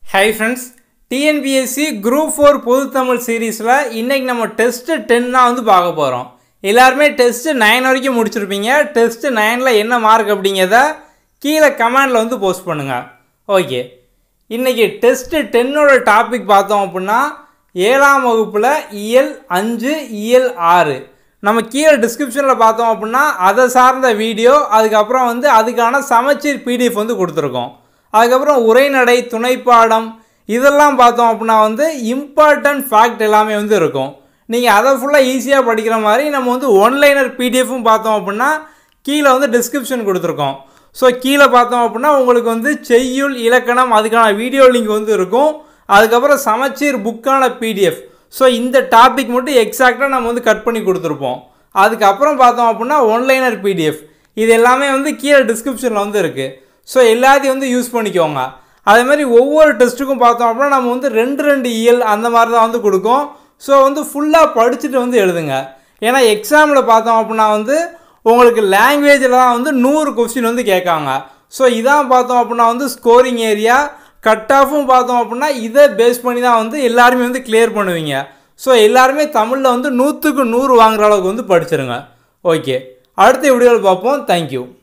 high friends TNPSC group four பொதுத்தமிழ் சீரீஸில் இன்றைக்கி நம்ம டெஸ்ட்டு டென் தான் வந்து பார்க்க போகிறோம் எல்லாருமே டெஸ்ட்டு நைன் வரைக்கும் முடிச்சிருப்பீங்க டெஸ்ட்டு நைனில் என்ன மார்க் அப்படிங்கிறத கீழே கமெண்டில் வந்து போஸ்ட் பண்ணுங்கள் ஓகே இன்றைக்கி டெஸ்ட்டு டென்னோட டாபிக் பார்த்தோம் அப்படின்னா ஏழாம் வகுப்பில் இயல் அஞ்சு இயல் ஆறு நம்ம கீழே டிஸ்கிரிப்ஷனில் பார்த்தோம் அப்படின்னா அதை சார்ந்த வீடியோ அதுக்கப்புறம் வந்து அதுக்கான சமச்சீர் பிடிஎஃப் வந்து கொடுத்துருக்கோம் அதுக்கப்புறம் உரைநடை துணைப்பாடம் இதெல்லாம் பார்த்தோம் அப்படின்னா வந்து இம்பார்ட்டன்ட் ஃபேக்ட் எல்லாமே வந்து இருக்கும் நீங்கள் அதை ஃபுல்லாக ஈஸியாக படிக்கிற மாதிரி நம்ம வந்து ஒன்லைனர் பிடிஎஃப்பும் பார்த்தோம் அப்படின்னா கீழே வந்து டிஸ்கிரிப்ஷன் கொடுத்துருக்கோம் ஸோ கீழே பார்த்தோம் அப்படின்னா உங்களுக்கு வந்து செய்யுள் இலக்கணம் அதுக்கான வீடியோ லிங்க் வந்து இருக்கும் அதுக்கப்புறம் சமச்சீர் புக்கான பிடிஎஃப் ஸோ இந்த டாபிக் மட்டும் எக்ஸாக்டாக நம்ம வந்து கட் பண்ணி கொடுத்துருப்போம் அதுக்கப்புறம் பார்த்தோம் அப்படின்னா ஒன்லைனர் பிடிஎஃப் இது எல்லாமே வந்து கீழே டிஸ்கிரிப்ஷனில் வந்து இருக்குது ஸோ எல்லாத்தையும் வந்து யூஸ் பண்ணிக்கோங்க அதே மாதிரி ஒவ்வொரு டெஸ்ட்டுக்கும் பார்த்தோம் அப்படின்னா நம்ம வந்து ரெண்டு ரெண்டு இயல் அந்த மாதிரி தான் வந்து கொடுக்கும் ஸோ வந்து ஃபுல்லாக படிச்சுட்டு வந்து எழுதுங்க ஏன்னா எக்ஸாமில் பார்த்தோம் அப்படின்னா வந்து உங்களுக்கு லாங்குவேஜில் தான் வந்து நூறு கொஸ்டின் வந்து கேட்காங்க ஸோ இதான் பார்த்தோம் அப்படின்னா வந்து ஸ்கோரிங் ஏரியா கட் ஆஃபும் பார்த்தோம் அப்படின்னா இதை பேஸ் பண்ணி தான் வந்து எல்லாருமே வந்து கிளியர் பண்ணுவீங்க ஸோ எல்லாருமே தமிழில் வந்து நூற்றுக்கு நூறு வாங்குற அளவுக்கு வந்து படிச்சிருங்க ஓகே அடுத்த வீடியோவில் பார்ப்போம் தேங்க்யூ